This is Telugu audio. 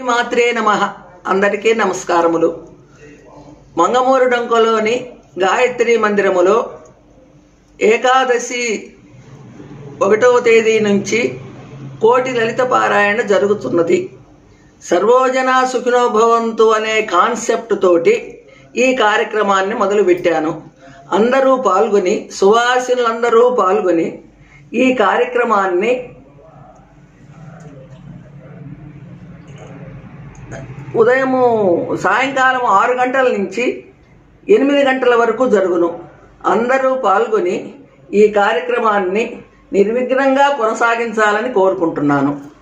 శ్రీమాత్రే నమ అందరికీ నమస్కారములు మంగమూరు డొంకలోని గాయత్రి మందిరములో ఏకాదశి ఒకటవ తేదీ నుంచి కోటి లలిత పారాయణ జరుగుతున్నది సర్వోజన సుఖినో భవంతు అనే కాన్సెప్ట్ తోటి ఈ కార్యక్రమాన్ని మొదలుపెట్టాను అందరూ పాల్గొని సువాసినులందరూ పాల్గొని ఈ కార్యక్రమాన్ని ఉదయము సాయంకాలం ఆరు గంటల నుంచి ఎనిమిది గంటల వరకు జరుగును అందరూ పాల్గొని ఈ కార్యక్రమాన్ని నిర్విఘ్నంగా కొనసాగించాలని కోరుకుంటున్నాను